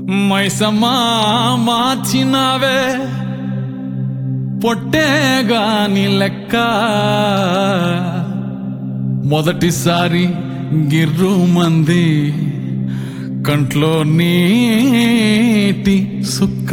మైసమ్మా మార్చినావే పొట్టేగాని లెక్క మొదటిసారి గిర్రు మంది కంట్లో నీటి సుక్క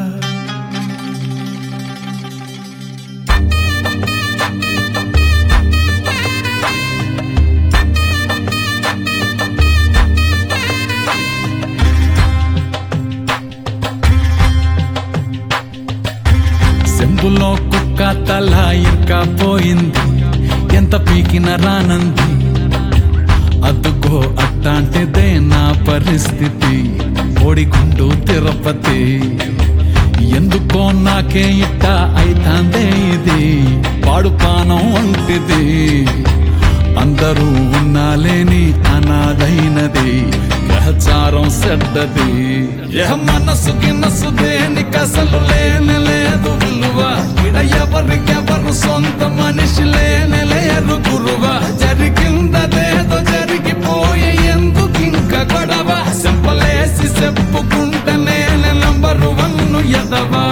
సెంబులో కుక్క తల ఇరకపోయింది ఎంత పీకిన రానంది అద్దుకో అట్టాంటిదే నా పరిస్థితి ఓడిగుండు తిరుపతి ఎందుకో నాకే ఇట్ట అయితాందే ఇది పాడు పానం వంటిది అందరూ ఉన్నాలేని అనాదైనది గ్రహచారం సెడ్డది ఏ మనసుకి నసు దేనికి అసలు లేని లేదు విలువ ఇడ ఎవరికెవరు సొంత మనిషి లేని లేరు గురువ జరిగిందదేదో జరిగిపోయి ఎందుకు ఇంకా గొడవ సింపలేసి చెప్పుకుంటే నేను నంబరు వన్ను ఎదవా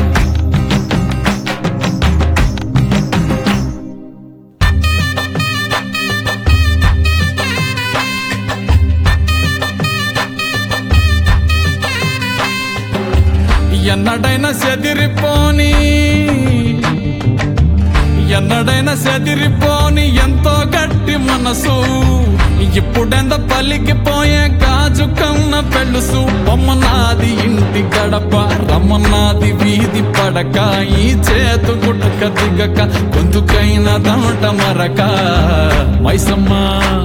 ఎన్నడైనా చెదిరిపోని ఎన్నడైనా చెదిరిపోని ఎంతో గట్టి మనసు ఇప్పుడెంత పలికిపోయే గాజు కన్న పెళ్ళుసు బొమ్మనాది ఇంటి గడప రమ్మనాది వీధి పడక ఈ చేతు గుటక దిగక గొంతుకైన దమట మరక మైసమ్మా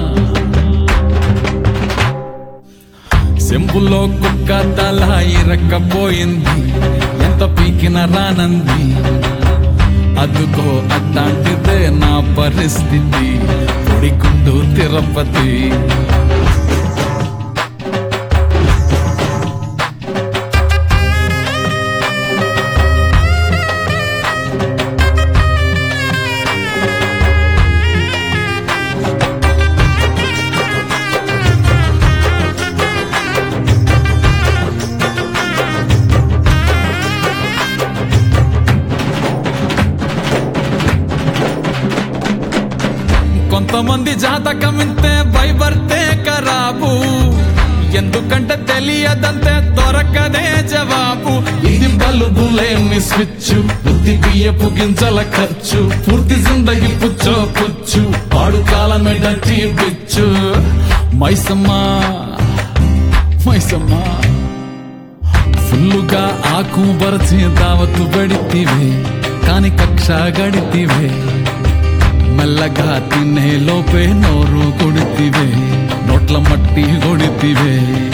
సెంపులో కుక్క తల ఇరక్కపోయింది ఎంత పీకిన రానంది అదుకో అట్లాంటిదే నా పరిస్థితి పొడిగుండు తిరుపతి కొంతమంది జాతకం ఇంతే భయపడితే ఖరాబు ఎందుకంటే తెలియదంతే దొరకదే జవాబు ఇది బలుబులేని స్విచ్ బుద్ధి బియ్యపు గింజల ఖర్చు పూర్తి జిందగి పుచ్చో పుచ్చు పాడు కాలమే డర్టీ పిచ్చు మైసమ్మా మైసమ్మా ఫుల్లుగా ఆకు బరచి దావత్తు బడితివే కాని కక్ష గడితివే మెల్లగా తినే లోపే నోరు కొడితివే నోట్ల మట్టి కొడితివే